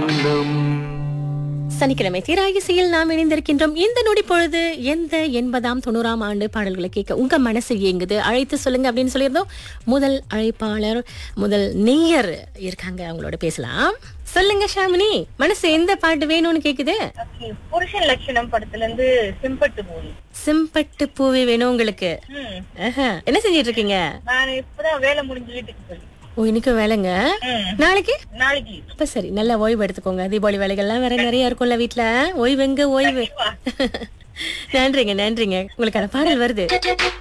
ஆனந்தம் சனிக்கிழமை தீராயிசையில் நாம் இணைந்திருக்கின்றோம் இந்த நொடி பொழுது எந்த எண்பதாம் தொண்ணூறாம் ஆண்டு பாடல்களை கேட்க உங்க மனசு இயங்குது அழைத்து சொல்லுங்க அப்படின்னு சொல்லியிருந்தோம் முதல் அழைப்பாளர் முதல் நேயர் இருக்காங்க அவங்களோட பேசலாம் சொல்லுங்க ஷாமினி மனசு எந்த பாட்டு வேணும்னு கேக்குது ஓகே புருஷன் லட்சணம் படத்துல இருந்து சிம்பட்டு மூவி சிம்பட்டு பூவே வேணும் உங்களுக்கு ம் ஆஹா. என்ன செஞ்சிட்டு இருக்கீங்க நான் இப்பதான் வேலை முடிஞ்சு வீட்டுக்கு போய் ஓ இன்னைக்கு வேலைங்க ம் நாளைக்கு நாளைக்கு அப்ப சரி நல்லா ஓய்வு எடுத்துக்கோங்க தீபாவளி வேலைகள்லாம் வேற நிறைய இருக்கும்ல வீட்ல ஓய்வு எங்க ஓய்வு நன்றிங்க நன்றிங்க உங்களுக்கு அந்த பாடல் வருது